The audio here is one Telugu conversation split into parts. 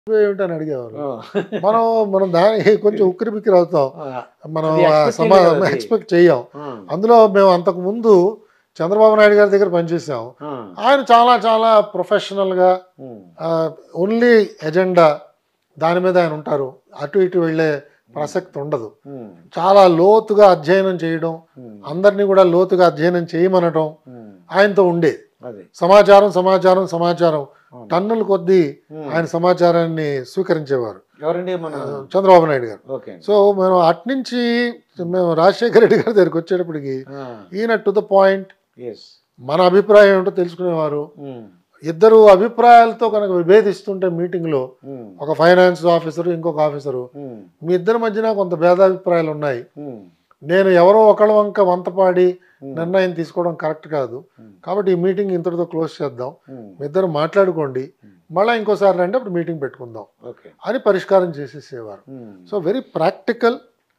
ఏమిటని అడిగేవారు ఓ. మనం మనం దాని కొంచెం ఉక్కిరి బిక్కిరి అవుతాం ఆ, మనం అది expect సమా చేయలేదు అది. ఎక్స్పెక్ట్ చెయ్యం ఆ, అందులో మేము అంతకు ముందు చంద్రబాబు నాయుడు గారి దగ్గర పనిచేసాం ఆ, ఆయన చాలా చాలా ప్రొఫెషనల్గా ఉమ్, ఓన్లీ ఎజెండా దాని మీద ఆయన ఉంటారు అటు ఇటు వెళ్ళే ప్రసక్తి ఉండదు ఉమ్, చాలా లోతుగా అధ్యయనం చేయడం ఉమ్, అందరినీ కూడా లోతుగా అధ్యయనం చేయమనడం ఉమ్, ఆయనతో ఉండేది అది సమాచారం సమాచారం సమాచారం అవును. టన్నుల కొద్దీ ఉమ్. ఆయన సమాచారాన్ని స్వీకరించేవారు ఎవరండి మన చంద్రబాబు నాయుడు గారు ఓకే సో మేము అట్నుంచి మేము రాజశేఖర రెడ్డి గారి దగ్గరికి వచ్చేటప్పటికి ఈయన టు ద పాయింట్ ఎస్ మన అభిప్రాయం ఏంటో తెలుసుకునేవారు ఇద్దరు అభిప్రాయాలతో కనుక విభేదిస్తుంటే మీటింగ్లో ఒక ఫైనాన్స్ ఆఫీసరు ఇంకొక ఆఫీసరు మీ ఇద్దరి మధ్యన కొంత భేదాభిప్రాయాలు ఉన్నాయి నేను ఎవరో ఒకళ్ళ వంక వంతపాడి నిర్ణయం తీసుకోవడం కరెక్ట్ కాదు కాబట్టి ఈ మీటింగ్ ఇంతటితో క్లోజ్ చేద్దాం మీ ఇద్దరు మాట్లాడుకోండి మళ్ళీ ఇంకోసారి రండి అప్పుడు మీటింగ్ పెట్టుకుందాం ఓకే అని పరిష్కారం చేసేసేవారు so very practical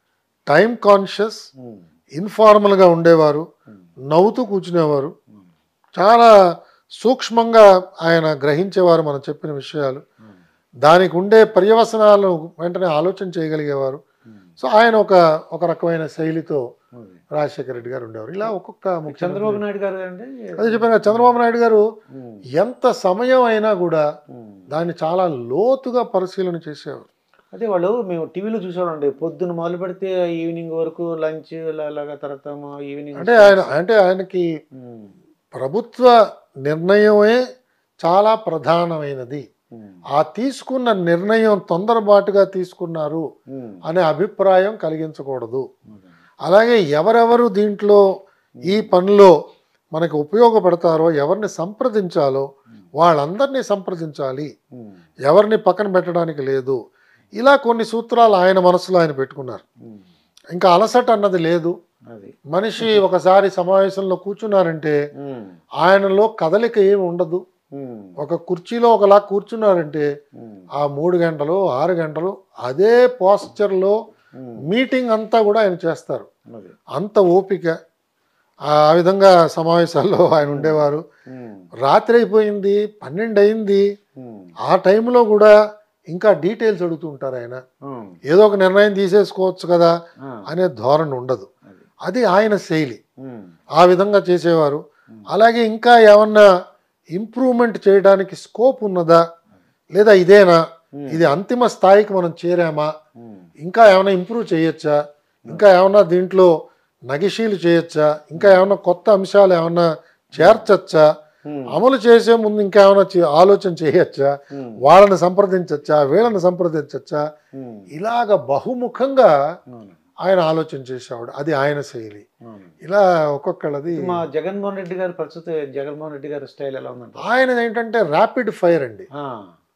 time conscious ఇన్ఫార్మల్గా ఉండేవారు నవ్వుతూ కూర్చునేవారు చాలా సూక్ష్మంగా ఆయన గ్రహించేవారు మనం చెప్పిన విషయాలు దానికి ఉండే పర్యవసనాలను వెంటనే ఆలోచన చేయగలిగేవారు సో ఆయన ఒక ఒక రకమైన శైలితో రాజశేఖర రెడ్డి గారు ఉండేవారు ఇలా ఒక్కొక్క ముఖ్యమంత్రి చంద్రబాబు నాయుడు గారు అండి అదే చెప్పాను కదా, చంద్రబాబు నాయుడు గారు ఉమ్, ఎంత సమయం అయినా కూడా ఉమ్. దాన్ని చాలా లోతుగా పరిశీలన చేసేవారు అదే వాళ్ళు మేము టీవీలో చూసామండి పొద్దున్న మొదలు పెడితే ఈవినింగ్ వరకు లంచ్ అలాగా తర్వాత ఈవినింగ్ అంటే ఆయన అంటే ఆయనకి ప్రభుత్వ నిర్ణయమే చాలా ప్రధానమైనది ఆ తీసుకున్న నిర్ణయం తొందరపాటుగా తీసుకున్నారు అనే అభిప్రాయం కలిగించకూడదు అలాగే ఎవరెవరు దీంట్లో ఈ పనిలో మనకు ఉపయోగపడతారో ఎవరిని సంప్రదించాలో వాళ్ళందరినీ సంప్రదించాలి ఎవరిని పక్కన పెట్టడానికి లేదు ఇలా కొన్ని సూత్రాలు ఆయన మనసులో ఆయన పెట్టుకున్నారు ఇంకా అలసట అన్నది లేదు అది మనిషి ఒకసారి సమావేశంలో కూర్చున్నారంటే ఉమ్, ఆయనలో కదలిక ఏమి ఉండదు ఉమ్, ఒక కుర్చీలో ఒకలా కూర్చున్నారంటే ఉమ్, ఆ మూడు గంటలు ఆరు గంటలు అదే పోస్చర్లో ఉమ్, మీటింగ్ అంతా కూడా ఆయన చేస్తారు అది అంత ఓపిక ఆ విధంగా సమావేశాల్లో ఆయన ఉండేవారు ఉమ్, రాత్రి అయిపోయింది పన్నెండు అయింది ఉమ్, ఆ టైంలో కూడా ఇంకా డీటెయిల్స్ అడుగుతూ ఉంటారు ఆయన ఉమ్, ఏదో ఒక నిర్ణయం తీసేసుకోవచ్చు కదా ఆ, అనే ధోరణి ఉండదు అది అది ఆయన శైలి ఉమ్, ఆ విధంగా చేసేవారు అలాగే ఇంకా ఏమన్నా ఇంప్రూవ్మెంట్ చేయడానికి స్కోప్ ఉన్నదా లేదా ఇదేనా ఇది అంతిమ స్థాయికి మనం చేరామా ఉమ్, ఇంకా ఏమైనా ఇంప్రూవ్ చేయొచ్చా ఇంకా ఏమన్నా దీంట్లో నగిషీలు చేయొచ్చా ఇంకా ఏమైనా కొత్త అంశాలు ఏమన్నా చేర్చచ్చా ఉమ్, అమలు చేసే ముందు ఇంకా ఏమైనా చే- ఆలోచన చేయొచ్చా ఉమ్, వాళ్ళని సంప్రదించచ్చా వీళ్ళని సంప్రదించచ్చా ఉమ్, ఇలాగ బహుముఖంగా అవును, ఆయన ఆలోచన చేసేవాడు అది ఆయన శైలి అవును. ఇలా ఒక్కొక్కళ్ళది మా జగన్మోహన్ రెడ్డి గారి ప్రస్తుత జగన్మోహన్ రెడ్డి గారి స్టైల్ ఎలా ఉందంట ఆయన ఏంటంటే ర్యాపిడ్ ఫైర్ అండి ఆ,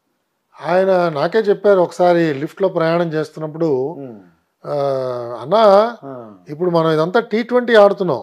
ఆయన నాకే చెప్పారు ఒకసారి లిఫ్ట్లో ప్రయాణం చేస్తున్నప్పుడు ఉమ్, ఆ, అన్నా ఆ. ఇప్పుడు మనం ఇదంతా టీ ట్వంటీ ఆడుతున్నాం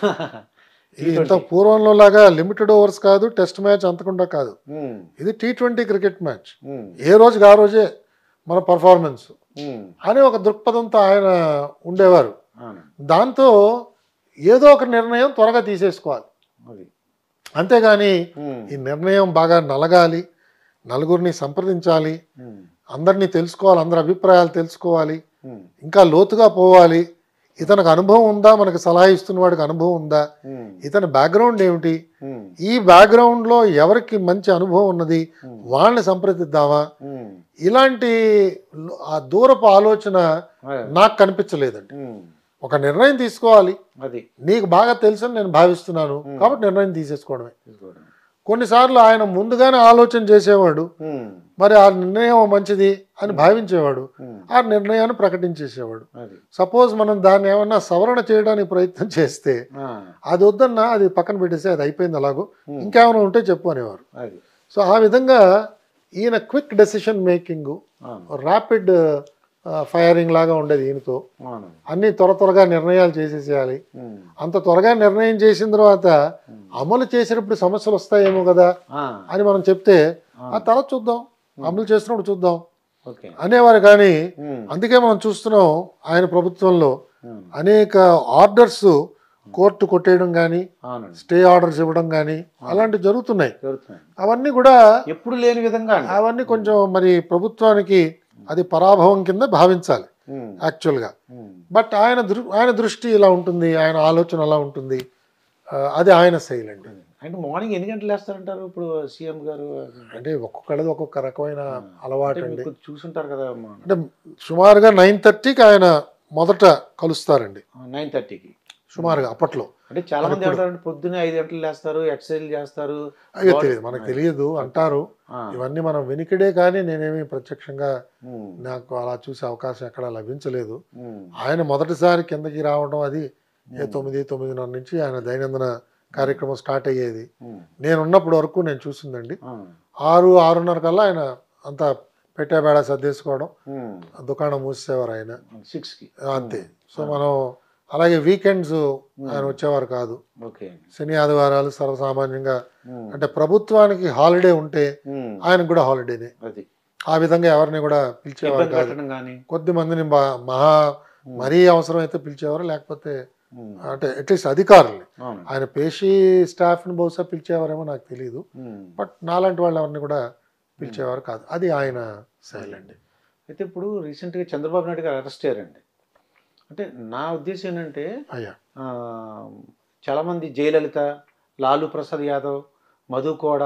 ఇది ఇంత T20. పూర్వంలో లాగా లిమిటెడ్ ఓవర్స్ కాదు టెస్ట్ మ్యాచ్ అంతకుండా కాదు ఉమ్, ఇది T twenty cricket match um, ఏ రోజుకి ఆ రోజే మన పర్ఫార్మెన్స్ ఉమ్, అని ఒక దృక్పథంతో ఆయన ఉండేవారు అవును, దాంతో ఏదో ఒక నిర్ణయం త్వరగా తీసేసుకోవాలి అది అంతేగాని ఉమ్, ఈ నిర్ణయం బాగా నలగాలి నలుగురిని సంప్రదించాలి ఉమ్, అందరినీ తెలుసుకోవాలి అందరి అభిప్రాయాలు తెలుసుకోవాలి ఉమ్, ఇంకా లోతుగా పోవాలి ఇతనికి అనుభవం ఉందా మనకి సలహా ఇస్తున్న వాడికి అనుభవం ఉందా ఉమ్, ఇతని బ్యాక్గ్రౌండ్ ఏమిటి ఉమ్, ఈ బ్యాక్గ్రౌండ్లో ఎవరికి మంచి అనుభవం ఉన్నది వాళ్ళని సంప్రదిద్దామా ఉమ్, ఇలాంటి లో- ఆ దూరపు ఆలోచన అదే, నాకు కనిపించలేదండి ఉమ్, ఒక నిర్ణయం తీసుకోవాలి అది నీకు బాగా తెలుసని నేను భావిస్తున్నాను కాబట్టి నిర్ణయం తీసేసుకోవడమే తీసుకోవడం. కొన్నిసార్లు ఆయన ముందుగానే ఆలోచన చేసేవాడు ఉమ్, మరి ఆ నిర్ణయం మంచిది అని భావించేవాడు ఉమ్, ఆ నిర్ణయాన్ని ప్రకటించేసేవాడు అది సపోజ్ మనం దాన్ని ఏమన్నా సవరణ చేయడానికి ప్రయత్నం చేస్తే ఆ, అది వద్దన్నా అది పక్కన పెట్టేసి అది అయిపోయింది అలాగూ ఇంకేమైనా ఉంటే చెప్పు అనేవారు అది సో ఆ విధంగా ఈయన క్విక్ డెసిషన్ మేకింగ్ అవును ర్యాపిడ్ ఫైరింగ్ లాగా ఉండేది ఈయనతో అవును అన్నీ త్వర త్వరగా నిర్ణయాలు చేసేసేయాలి ఉమ్, అంత త్వరగా నిర్ణయం చేసిన తర్వాత అమలు చేసేటప్పుడు సమస్యలు వస్తాయేమో కదా ఆ, అని మనం చెప్తే ఆ తర్వాత చూద్దాం అమలు చేసినప్పుడు చూద్దాం ఓకే అనేవారు కానీ ఉమ్, అందుకే మనం చూస్తున్నాం ఆయన ప్రభుత్వంలో ఉమ్, అనేక ఆర్డర్స్ కోర్టు కొట్టేయడం కానీ అవునండి స్టే ఆర్డర్స్ ఇవ్వడం కానీ అలాంటివి జరుగుతున్నాయి జరుగుతున్నాయి అవన్నీ కూడా ఎప్పుడు లేని విధంగా అండి. అవన్నీ కొంచెం మరి ప్రభుత్వానికి అది పరాభవం కింద భావించాలి ఉమ్, యాక్చువల్గా ఉమ్, బట్ ఆయన దృ ఆయన దృష్టి ఇలా ఉంటుంది ఆయన ఆలోచన అలా ఉంటుంది ఆ, అది ఆయన శైలి అండి అంటే మార్నింగ్ ఎన్ని గంటలు వేస్తారంటారు ఇప్పుడు సీఎం గారు అంటే ఒక్కొక్కళ్ళది ఒక్కొక్క రకమైన అలవాటు అంటే అండి మీకు చూసుంటారు కదా అంటే సుమారుగా నైన్ థర్టీకి ఆయన మొదట కలుస్తారండి నైన్ థర్టీకి సుమారుగా అప్పట్లో అంటే చాలా మంది ఏమంటారంటే పొద్దున్నే ఐదు గంటలు లేస్తారు ఎక్సర్సైజ్ చేస్తారు అయ్యో తెలియదు మనకు తెలియదు అంటారు ఆ, ఇవన్నీ మనం వెనికిడే కానీ నేనేమి ప్రత్యక్షంగా ఉమ్, నాకు అలా చూసే అవకాశం ఎక్కడా లభించలేదు ఉమ్, ఆయన మొదటిసారి కిందకి రావడం అది ఏ తొమ్మిది తొమ్మిదిన్నర నుంచి ఆయన దైనందిన కార్యక్రమం స్టార్ట్ అయ్యేది ఉమ్, నేను ఉన్నప్పటి వరకు నేను చూసిందండి ఆ, ఆరు ఆరున్నర కల్లా ఆయన అంతా పెట్టేబేడ సర్దేసుకోవడం ఉమ్, దుకాణం మూసేవారు ఆయన సిక్స్ కి అంతే సో మనం అలాగే వీకెండ్స్ ఆయన వచ్చేవారు కాదు ఓకే శని ఆదివారాలు సర్వసామాన్యంగా ఉమ్, అంటే ప్రభుత్వానికి హాలిడే ఉంటే ఉమ్, ఆయనకు కూడా హాలిడేనే అది ఆ విధంగా ఎవరిని కూడా పిలిచేవారు ఇబ్బంది కాదు పెట్టడం కానీ కొద్ది మందిని బా- మహా మరీ అవసరం అయితే పిలిచేవారు లేకపోతే ఉమ్, అంటే అట్లీస్ట్ అధికారులు అవును ఆయన పేషీ స్టాఫ్ని బహుశా పిలిచేవారేమో నాకు తెలియదు ఉమ్. బట్ నాలాంటి వాళ్ళు ఎవరిని కూడా పిలిచేవారు కాదు అది ఆయన శైలి అండి అయితే ఇప్పుడు రీసెంట్గా చంద్రబాబు నాయుడు గారు అరెస్ట్ అయ్యారండి అంటే నా ఉద్దేశం ఏంటంటే అయ్యా ఆ, చాలామంది జయలలిత లాలూ ప్రసాద్ యాదవ్ మధు కోడ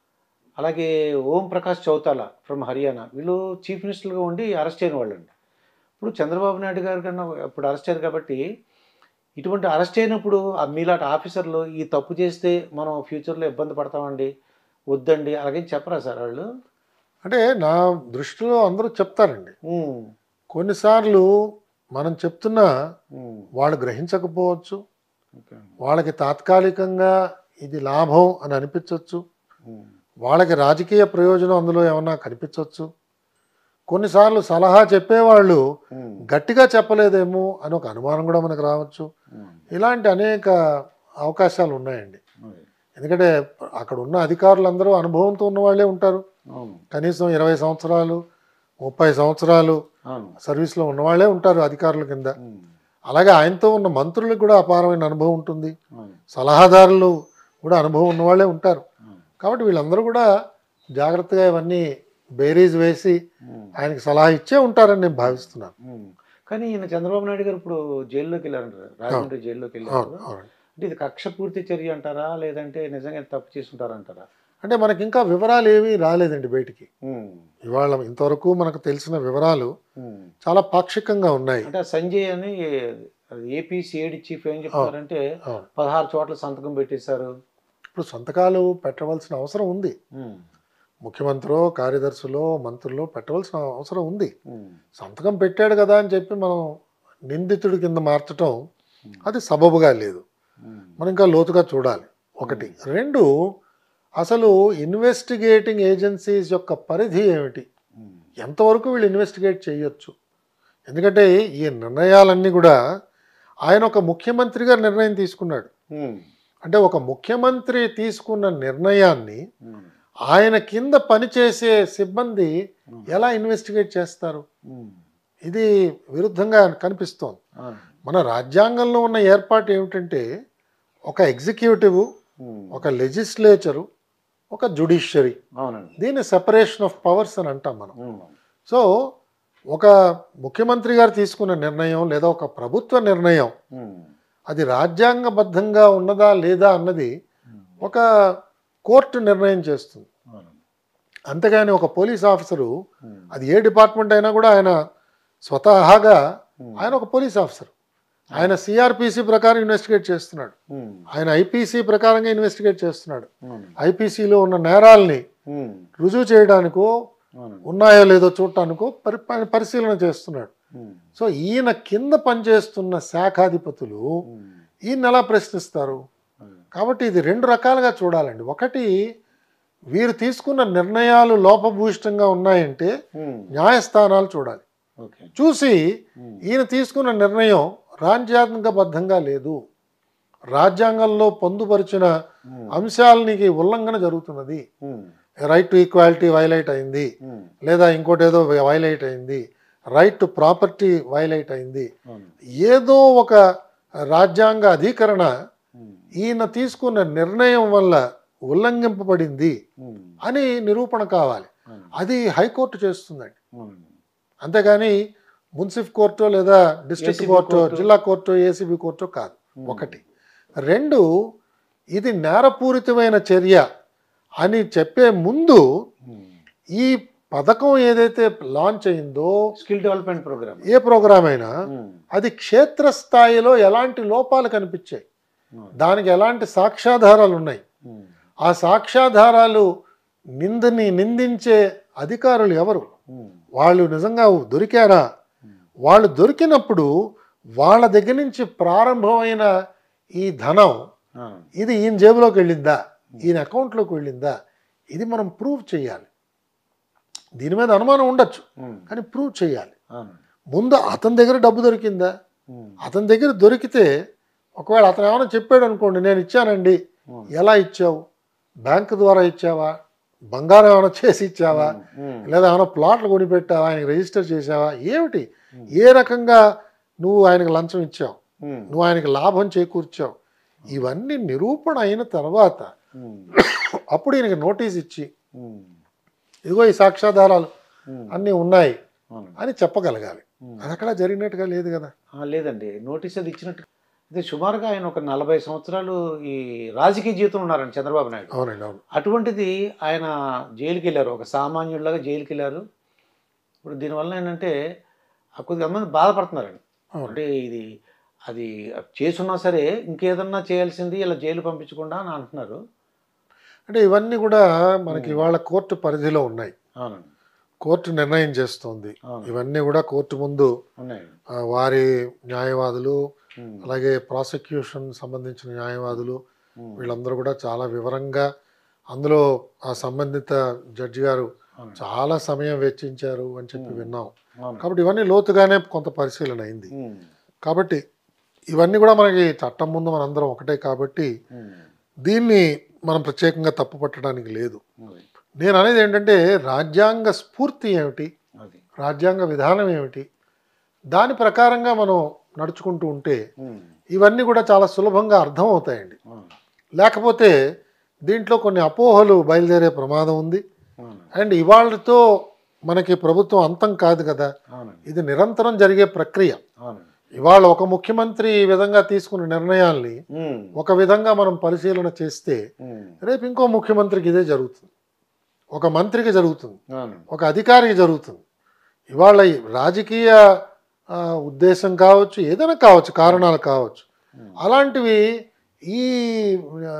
అలాగే ఓం ప్రకాష్ చౌతాల ఫ్రమ్ హర్యానా వీళ్ళు చీఫ్ మినిస్టర్గా ఉండి అరెస్ట్ అయిన వాళ్ళండి ఇప్పుడు చంద్రబాబు నాయుడు గారి కన్నా ఇప్పుడు అరెస్ట్ అయ్యారు కాబట్టి ఇటువంటి అరెస్ట్ అయినప్పుడు ఆ మీలాంటి ఆఫీసర్లు ఈ తప్పు చేస్తే మనం ఫ్యూచర్లో ఇబ్బంది పడతామండి వద్దండి అలాగే చెప్పరా సార్ వాళ్ళు అంటే నా దృష్టిలో అందరూ చెప్తారండి ఉమ్, కొన్నిసార్లు మనం చెప్తున్నా ఉమ్, వాళ్ళు గ్రహించకపోవచ్చు ఓకే. వాళ్ళకి తాత్కాలికంగా ఇది లాభం అని అనిపించవచ్చు ఉమ్, వాళ్ళకి రాజకీయ ప్రయోజనం అందులో ఏమన్నా కనిపించవచ్చు కొన్నిసార్లు సలహా చెప్పేవాళ్ళు ఉమ్, గట్టిగా చెప్పలేదేమో అని ఒక అనుమానం కూడా మనకు రావచ్చు ఉమ్, ఇలాంటి అనేక అవకాశాలు ఉన్నాయండి ఓకే. ఎందుకంటే అక్కడ ఉన్న అధికారులందరూ అనుభవంతో ఉన్న వాళ్ళే ఉంటారు అవును కనీసం ఇరవై సంవత్సరాలు ముప్పై సంవత్సరాలు అవును సర్వీస్లో ఉన్నవాళ్లే ఉంటారు అధికారుల కింద ఉమ్, అలాగే ఆయనతో ఉన్న మంత్రులకు కూడా అపారమైన అనుభవం ఉంటుంది అవును సలహాదారులు కూడా అనుభవం ఉన్నవాళ్లే ఉంటారు అవును కాబట్టి వీళ్ళందరూ కూడా జాగ్రత్తగా ఇవన్నీ బేరీజ్ వేసి ఉమ్, ఆయనకి సలహా ఇచ్చే ఉంటారని నేను భావిస్తున్నాను ఉమ్. కానీ ఈయన చంద్రబాబు నాయుడు గారు ఇప్పుడు జైల్లోకి వెళ్ళారంటారు రాజమండ్రి జైల్లోకి వెళ్ళారు అవును అవునండి అంటే ఇది కక్ష పూర్తి చర్య అంటారా లేదంటే నిజంగా తప్పు చేసుంటారంటారా అంటే మనకి ఇంకా వివరాలు ఏమీ రాలేదండి బయటికి ఉమ్, ఇవాళ ఇంతవరకు మనకు తెలిసిన వివరాలు ఉమ్. చాలా పాక్షికంగా ఉన్నాయి అంటే ఆ సంజయ్ అని ఏపీ సిఐడి చీఫ్ ఏం చెప్తారంటే అవును. పదహారు చోట్ల సంతకం పెట్టేశారు ఇప్పుడు సంతకాలు పెట్టవలసిన అవసరం ఉంది ఉమ్, ముఖ్యమంత్రో కార్యదర్శులో మంత్రుల్లో పెట్టవలసిన అవసరం ఉంది ఉమ్, సంతకం పెట్టాడు కదా అని చెప్పి మనం నిందితుడి కింద మార్చటం అది సబబుగా లేదు ఉమ్, మనం ఇంకా లోతుగా చూడాలి ఒకటి రెండు అసలు ఇన్వెస్టిగేటింగ్ ఏజెన్సీస్ యొక్క పరిధి ఏమిటి ఉమ్, ఎంతవరకు వీళ్ళు ఇన్వెస్టిగేట్ చేయొచ్చు ఎందుకంటే ఈ నిర్ణయాలన్నీ కూడా ఆయన ఒక ముఖ్యమంత్రిగా నిర్ణయం తీసుకున్నాడు ఉమ్, అంటే ఒక ముఖ్యమంత్రి తీసుకున్న నిర్ణయాన్ని ఉమ్, ఆయన కింద పనిచేసే సిబ్బంది ఎలా ఇన్వెస్టిగేట్ చేస్తారు ఉమ్, ఇది విరుద్ధంగా కనిపిస్తోంది అవును. మన రాజ్యాంగంలో ఉన్న ఏర్పాటు ఏమిటంటే ఒక ఎగ్జిక్యూటివ్ ఉమ్, ఒక లెజిస్లేచరు ఒక జుడిషియరీ అవునండి దీన్ని సెపరేషన్ ఆఫ్ పవర్స్ అని అంటాం మనం ఉమ్, సో ఒక ముఖ్యమంత్రి గారు తీసుకున్న నిర్ణయం లేదా ఒక ప్రభుత్వ నిర్ణయం ఉమ్, అది రాజ్యాంగబద్ధంగా ఉన్నదా లేదా అన్నది ఒక కోర్టు నిర్ణయం చేస్తుంది అవునండి అంతేగాని ఒక పోలీస్ ఆఫీసరు ఉమ్, అది ఏ డిపార్ట్మెంట్ అయినా కూడా ఆయన స్వతహాగా ఆయన ఒక పోలీస్ ఆఫీసర్ ఆయన సిఆర్పిసి ప్రకారం ఇన్వెస్టిగేట్ చేస్తున్నాడు ఉమ్, ఆయన ఐపీసీ ప్రకారంగా ఇన్వెస్టిగేట్ చేస్తున్నాడు అవును. ఐపీసీలో ఉన్న నేరాల్ని ఉమ్, రుజువు చేయడానికో అవునండి ఉన్నాయో లేదో చూడటానికో పరి పరి- పరిశీలన చేస్తున్నాడు ఉమ్, సో ఈయన కింద పనిచేస్తున్న శాఖాధిపతులు ఉమ్, ఈయన ఎలా ప్రశ్నిస్తారు అవును. కాబట్టి ఇది రెండు రకాలుగా చూడాలండి ఒకటి వీరు తీసుకున్న నిర్ణయాలు లోపభూయిష్టంగా ఉన్నాయంటే ఉమ్, న్యాయస్థానాలు చూడాలి ఓకే చూసి ఉమ్, ఈయన తీసుకున్న నిర్ణయం రాజ్యాంగబద్ధంగా లేదు రాజ్యాంగంలో పొందుపరిచిన ఉమ్, అంశాలనికి ఉల్లంఘన జరుగుతున్నది um, right to equality violate అయింది ఉమ్, లేదా ఇంకోటి ఏదో వైలేట్ అయింది రైట్ టు ప్రాపర్టీ వైలేట్ అయింది అవును. ఏదో ఒక రాజ్యాంగ అధీకరణ ఉమ్, ఈయన తీసుకున్న నిర్ణయం వల్ల ఉల్లంఘింపబడింది ఉమ్, అని నిరూపణ కావాలి అవును, అది హైకోర్టు చేస్తుందండి అవును. అంతేగాని మున్సిఫ్ కోర్టు లేదా డిస్ట్రిక్ట్ ACB కోర్టు కోర్టు. జిల్లా కోర్టు ఏసీబీ కోర్టు కాదు ఉమ్, ఒకటి రెండు ఇది నేరపూరితమైన చర్య అని చెప్పే ముందు ఉమ్. ఈ పథకం ఏదైతే లాంచ్ అయిందో స్కిల్ డెవలప్మెంట్ ప్రోగ్రామ్ ఏ ప్రోగ్రామ్ అయినా ఉమ్, అది క్షేత్రస్థాయిలో ఎలాంటి లోపాలు కనిపించాయి అవును, దానికి ఎలాంటి సాక్ష్యాధారాలు ఉన్నాయి ఉమ్, ఆ సాక్ష్యాధారాలు నిందని నిందించే అధికారులు ఎవరు ఉమ్, వాళ్ళు నిజంగా దొరికారా ఉమ్, వాళ్ళు దొరికినప్పుడు వాళ్ళ దగ్గర నుంచి ప్రారంభమైన ఈ ధనం అవును, ఇది ఈయన జేబులోకి వెళ్ళిందా ఈయన అకౌంట్లోకి వెళ్ళిందా ఇది మనం ప్రూవ్ చేయాలి దీని మీద అనుమానం ఉండొచ్చు ఉమ్, కానీ ప్రూవ్ చేయాలి అవును, ముందు అతని దగ్గర డబ్బు దొరికిందా ఉమ్, అతని దగ్గర దొరికితే ఒకవేళ అతను ఏమైనా చెప్పాడు అనుకోండి నేను ఇచ్చానండి ఉమ్, ఎలా ఇచ్చావు బ్యాంకు ద్వారా ఇచ్చావా బంగారం ఏమైనా చేసి ఇచ్చావా ఉమ్, లేదా ఏమైనా ప్లాట్లు కొనిపెట్టావా ఆయనకి రిజిస్టర్ చేసావా ఏమిటి ఏ రకంగా నువ్వు ఆయనకు లంచం ఇచ్చావు ఉమ్, నువ్వు ఆయనకి లాభం చేకూర్చావు ఇవన్నీ నిరూపణ అయిన తర్వాత ఉమ్, అప్పుడు ఈయనకి నోటీస్ ఇచ్చి ఉమ్, ఇదిగో ఈ సాక్ష్యాధారాలు ఉమ్, అన్నీ ఉన్నాయి అవును. అని చెప్పగలగాలి ఉమ్. అది అక్కడ జరిగినట్టుగా లేదు కదా ఆ, లేదండి నోటీస్ అది ఇచ్చినట్టు ఇది సుమారుగా ఆయన ఒక నలభై సంవత్సరాలు ఈ రాజకీయ జీవితం ఉన్నారండి చంద్రబాబు నాయుడు అవునండి అవును అటువంటిది ఆయన జైలుకి వెళ్ళారు ఒక సామాన్యుడిలాగా జైలుకి వెళ్ళారు ఇప్పుడు దీనివల్ల ఏంటంటే ఆ కొద్దిగా మంది బాధపడుతున్నారండి అవును అంటే ఇది అది చేసున్నా సరే ఇంకేదన్నా చేయాల్సింది ఇలా జైలు పంపించకుండా అని అంటున్నారు అంటే ఇవన్నీ కూడా మనకి ఇవాళ కోర్టు పరిధిలో ఉన్నాయి అవునండి కోర్టు నిర్ణయం చేస్తోంది అవును ఇవన్నీ కూడా కోర్టు ముందు ఉన్నాయండి ఆ, వారి న్యాయవాదులు ఉమ్, అలాగే ప్రాసిక్యూషన్ సంబంధించిన న్యాయవాదులు ఉమ్, వీళ్ళందరూ కూడా చాలా వివరంగా అందులో ఆ సంబంధిత జడ్జి గారు అవునండి. చాలా సమయం వెచ్చించారు అని చెప్పి విన్నాం అవును కాబట్టి ఇవన్నీ లోతుగానే కొంత పరిశీలన అయింది ఉమ్, కాబట్టి ఇవన్నీ కూడా మనకి చట్టం ముందు మనందరం ఒకటే కాబట్టి ఉమ్, దీన్ని మనం ప్రత్యేకంగా తప్పు పట్టడానికి లేదు అది నేను అనేది ఏంటంటే రాజ్యాంగ స్ఫూర్తి ఏమిటి అది రాజ్యాంగ విధానం ఏమిటి దాని ప్రకారంగా మనం నడుచుకుంటూ ఉంటే ఉమ్, ఇవన్నీ కూడా చాలా సులభంగా అర్థం అవుతాయండి అవును లేకపోతే దీంట్లో కొన్ని అపోహలు బయలుదేరే ప్రమాదం ఉంది అవును అండ్ ఇవాళతో మనకి ప్రభుత్వం అంతం కాదు కదా అవునండి ఇది నిరంతరం జరిగే ప్రక్రియ అవునండి ఇవాళ ఒక ముఖ్యమంత్రి ఈ విధంగా తీసుకున్న నిర్ణయాల్ని ఉమ్, ఒక విధంగా మనం పరిశీలన చేస్తే ఉమ్, రేపు ఇంకో ముఖ్యమంత్రికి ఇదే జరుగుతుంది ఒక మంత్రికి జరుగుతుంది అవును ఒక అధికారికి జరుగుతుంది ఇవాళ ఈ రాజకీయ ఆ, ఉద్దేశం కావచ్చు ఏదైనా కావచ్చు కారణాలు కావచ్చు ఉమ్, అలాంటివి ఈ ఆ,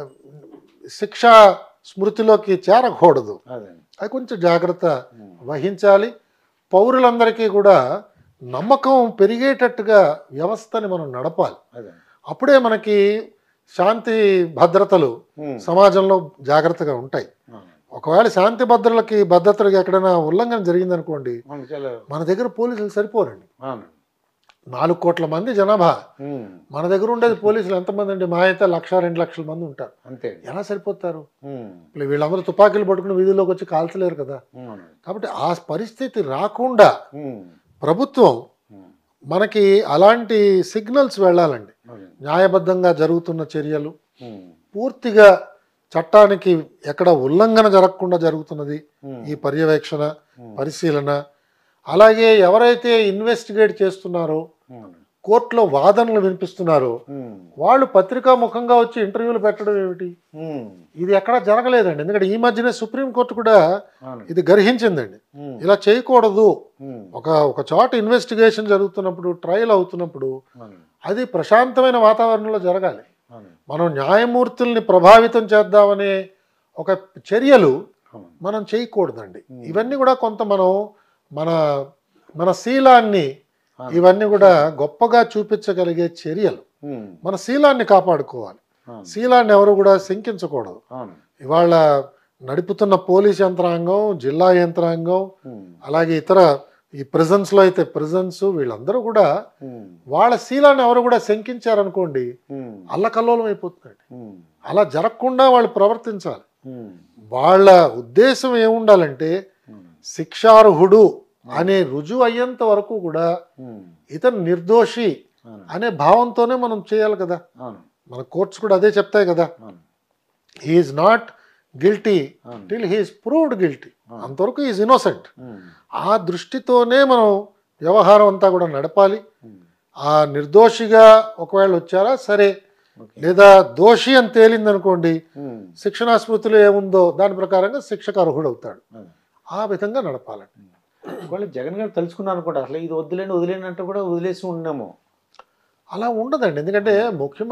శిక్షా స్మృతిలోకి చేరకూడదు అదే అది కొంచెం జాగ్రత్త ఉమ్, వహించాలి పౌరులందరికీ కూడా నమ్మకం పెరిగేటట్టుగా వ్యవస్థని మనం నడపాలి అదే అప్పుడే మనకి శాంతి భద్రతలు ఉమ్, సమాజంలో జాగ్రత్తగా ఉంటాయి అవును. ఒకవేళ శాంతి భద్రతలకి భద్రతలకి ఎక్కడైనా ఉల్లంఘన జరిగిందనుకోండి మనకు చాలా మన దగ్గర పోలీసులు సరిపోరండి అవును నాలుగు కోట్ల మంది జనాభా ఉమ్, మన దగ్గర ఉండేది పోలీసులు ఎంతమంది అండి మా అయితే లక్ష రెండు లక్షల మంది ఉంటారు అంతే ఎలా సరిపోతారు ఉమ్, ఇప్పుడు వీళ్ళందరూ తుపాకీలు పట్టుకుని వీధుల్లోకి వచ్చి కాల్చలేరు కదా అవును కాబట్టి ఆ పరిస్థితి రాకుండా ఉమ్, ప్రభుత్వం ఉమ్, మనకి అలాంటి సిగ్నల్స్ వెళ్ళాలండి అదే న్యాయబద్ధంగా జరుగుతున్న చర్యలు ఉమ్, పూర్తిగా చట్టానికి ఎక్కడ ఉల్లంఘన జరగకుండా జరుగుతున్నది ఉమ్, ఈ పర్యవేక్షణ ఉమ్, పరిశీలన అలాగే ఎవరైతే ఇన్వెస్టిగేట్ చేస్తున్నారో అవును. కోర్టులో వాదనలు వినిపిస్తున్నారో ఉమ్, వాళ్ళు పత్రికా ముఖంగా వచ్చి ఇంటర్వ్యూలు పెట్టడం ఏమిటి ఉమ్, ఇది ఎక్కడా జరగలేదండి ఎందుకంటే ఈ మధ్యనే సుప్రీంకోర్టు కూడా అవును. ఇది గర్హించిందండి ఉమ్, ఇలా చేయకూడదు ఉమ్, ఒక ఒక చోట ఇన్వెస్టిగేషన్ జరుగుతున్నప్పుడు ట్రయల్ అవుతున్నప్పుడు అవును. అది ప్రశాంతమైన వాతావరణంలో జరగాలి అవును. మనం న్యాయమూర్తుల్ని ప్రభావితం చేద్దామనే ఒక చర్యలు అవును. మనం చేయకూడదండి ఇవన్నీ కూడా కొంత మనం మన మన శీలాన్ని ఇవన్నీ కూడా గొప్పగా చూపించగలిగే చర్యలు ఉమ్, మన శీలాన్ని కాపాడుకోవాలి అవును. శీలాన్ని ఎవరు కూడా శంకించకూడదు అవును. ఇవాళ నడుపుతున్న పోలీస్ యంత్రాంగం జిల్లా యంత్రాంగం ఉమ్, అలాగే ఇతర ఈ ప్రిజన్స్లో అయితే ప్రిజన్స్ వీళ్ళందరూ కూడా ఉమ్, వాళ్ళ శీలాన్ని ఎవరు కూడా శంకించారనుకోండి ఉమ్, అల్లకల్లోలం అయిపోతుందండి ఉమ్, అలా జరగకుండా వాళ్ళు ప్రవర్తించాలి ఉమ్, వాళ్ళ ఉద్దేశం ఏముండాలంటే ఉమ్, శిక్షార్హుడు అనే రుజువు అయ్యేంత వరకు కూడా ఉమ్, ఇతను నిర్దోషి అవును అనే భావంతోనే మనం చేయాలి కదా అవును మన కోర్ట్స్ కూడా అదే చెప్తాయి కదా అవును హీఈస్ నాట్ గిల్టీ అవును టిల్ హీఈస్ ప్రూవ్డ్ గిల్టీ అవును. అంతవరకు ఈజ్ ఇన్నోసెంట్ ఉమ్, ఆ దృష్టితోనే మనం వ్యవహారం అంతా కూడా నడపాలి ఉమ్, ఆ నిర్దోషిగా ఒకవేళ వచ్చారా సరే ఓకే. లేదా దోషి అని తేలింది అనుకోండి ఉమ్, శిక్షణా స్మృతిలో ఏముందో దాని ప్రకారంగా శిక్షకు అర్హుడవుతాడు అవును. ఆ విధంగా నడపాలండి ఒకవేళ జగన్ గారు తెలుసుకున్నారు అనుకోండి అసలు ఇది వదిలేండి వదిలేండి అంటే కూడా వదిలేసి ఉన్నాము అలా ఉండదండి ఎందుకంటే ముఖ్యమంత్రి